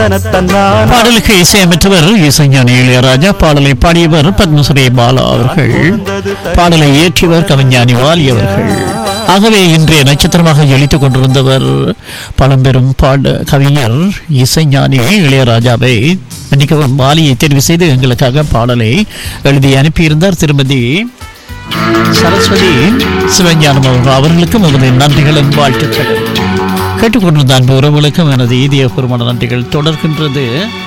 தனத்தன்னானா பாடலுக்கு இசையமைத்தவர் இசைஞானி இளையராஜா பாடலை பாடியவர் பத்மஸ்ரீ பாலா அவர்கள் பாடலை இயற்றியவர் கவிஞானி வாலி அவர்கள் ஆகவே இன்றைய நட்சத்திரமாக ஜொலித்துக் கொண்டிருந்தவர் பழம்பெரும் பாட கவிஞர் இசைஞானி இளையராஜாவை மன்னிக்கவும் வாலியை தெரிவு செய்து எங்களுக்காக பாடலை எழுதி அனுப்பியிருந்தார் திருமதி சரஸ்வதி சிவஞானம் அவர்கள் அவர்களுக்கும் நமது நன்றிகளும் வாழ்த்துக்கள் கேட்டுக்கொண்டிருந்த அன்பு உறவுகளுக்கும் எனது ஈதிய பெருமான நன்றிகள் தொடர்கின்றது